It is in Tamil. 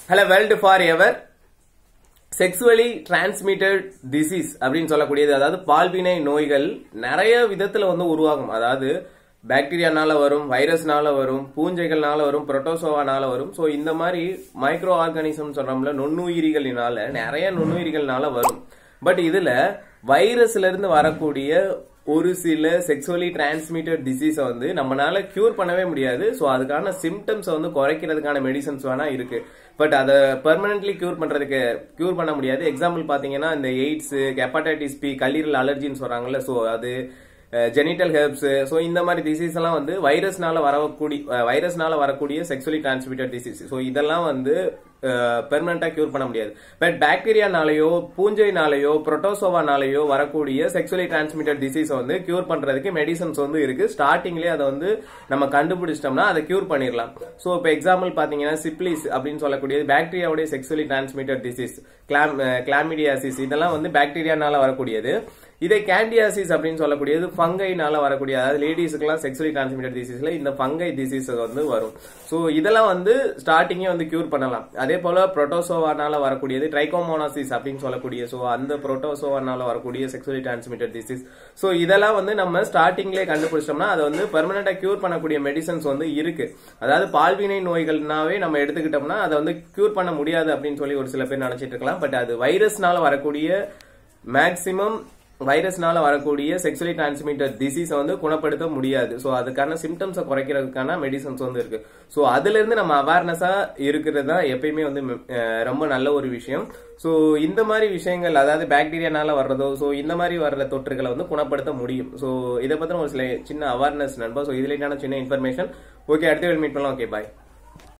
hello world for ever sexually transmitted disease அப்படின்னு சொல்லக்கூடியது அதாவது பால்வினை நோய்கள் நிறைய விதத்துல வந்து உருவாகும் அதாவது பாக்டீரியானால வரும் வைரஸ்னால வரும் பூஞ்சைகள்னால வரும் புரோட்டோசோவானால வரும் ஸோ இந்த மாதிரி மைக்ரோ ஆர்கானிசம் சொல்றோம்ல நுண்ணுயிரிகளினால நிறைய நுண்ணுயிரிகள்னால வரும் பட் இதுல வைரஸ்ல இருந்து வரக்கூடிய ஒரு சில செக்ஸுவலி டிரான்ஸ்மிட்டட் டிசீஸை வந்து நம்மளால கியூர் பண்ணவே முடியாது ஸோ அதுக்கான சிம்டம்ஸை வந்து குறைக்கிறதுக்கான மெடிசன்ஸ் வேணா இருக்கு பட் அதை பெர்மனன்ட்லி கியூர் பண்றதுக்கு கியூர் பண்ண முடியாது எக்ஸாம்பிள் பாத்தீங்கன்னா இந்த எய்ட்ஸ் ஹெப்படைட்டிஸ் பி கல்லீரல் அலர்ஜின்னு சொல்றாங்கல்ல ஸோ அது ஜெனிட்டல் ஹெர்ப்ஸ் ஸோ இந்த மாதிரி டிசீஸ் எல்லாம் வந்து வைரஸ்னால வரக்கூடிய வைரஸ்னால வரக்கூடிய செக்ஸுவலி டிரான்ஸ்மிட்டட் டிசீஸ் ஸோ இதெல்லாம் வந்து பெர்மனண்டா கியூர் பண்ண முடியாது பட் பாக்டீரியானாலேயோ பூஞ்சைனாலேயோ புரோட்டோசோவானாலேயோ வரக்கூடிய செக்ஸுவலி டிரான்ஸ்மிட்டட் டிசீஸ் வந்து கியூர் பண்றதுக்கு மெடிசன்ஸ் வந்து இருக்கு ஸ்டார்டிங்லேயே அதை வந்து நம்ம கண்டுபிடிச்சிட்டோம்னா அதை கியூர் பண்ணிடலாம் ஸோ இப்போ எக்ஸாம்பிள் பாத்தீங்கன்னா சிப்ளிஸ் அப்படின்னு சொல்லக்கூடியது பாக்டீரியாவுடைய செக்ஸுவலி டிரான்ஸ்மிட்டட் டிசீஸ் கிளாம் கிளாமிடியாசிஸ் இதெல்லாம் வந்து பாக்டீரியானால வரக்கூடியது இதே கேண்டியாசிஸ் அப்படின்னு சொல்லக்கூடியது ஃபங்கைனால வரக்கூடிய அதாவது லேடிஸுக்குலாம் செக்ஸுவலி டிரான்ஸ்மிட்டட் டிசீஸ்ல இந்த ஃபங்கை டிசீஸ் வந்து வரும் ஸோ இதெல்லாம் வந்து ஸ்டார்டிங்கே வந்து கியூர் பண்ணலாம் அதே போல புரோட்டோசோவானால வரக்கூடியது ட்ரைகோமோனாசிஸ் அப்படின்னு சொல்லக்கூடிய ஸோ அந்த புரோட்டோசோவானால வரக்கூடிய செக்ஸுவலி டிரான்ஸ்மிட்டட் டிசீஸ் ஸோ இதெல்லாம் வந்து நம்ம ஸ்டார்டிங்லேயே கண்டுபிடிச்சோம்னா அதை வந்து பெர்மனண்டா கியூர் பண்ணக்கூடிய மெடிசன்ஸ் வந்து இருக்கு அதாவது பால்வினை நோய்கள்னாவே நம்ம எடுத்துக்கிட்டோம்னா அதை வந்து கியூர் பண்ண முடியாது அப்படின்னு சொல்லி ஒரு சில பேர் நினைச்சிட்டு இருக்கலாம் பட் அது வைரஸ்னால வரக்கூடிய மேக்சிமம் வைரஸ்னால வரக்கூடிய செக்ஸுவலி டிரான்ஸ்மிட்டட் டிசீஸை வந்து குணப்படுத்த முடியாது ஸோ அதுக்கான சிம்டம்ஸை குறைக்கிறதுக்கான மெடிசன்ஸ் வந்து இருக்கு ஸோ அதுல இருந்து நம்ம அவேர்னஸா இருக்கிறது தான் எப்பயுமே வந்து ரொம்ப நல்ல ஒரு விஷயம் ஸோ இந்த மாதிரி விஷயங்கள் அதாவது பாக்டீரியானால வர்றதோ ஸோ இந்த மாதிரி வர்ற தொற்றுகளை வந்து குணப்படுத்த முடியும் ஸோ இதை பத்தின ஒரு சில சின்ன அவேர்னஸ் நண்பா ஸோ இதுலேயான சின்ன இன்ஃபர்மேஷன் ஓகே அடுத்த மீட் பண்ணலாம் ஓகே பாய்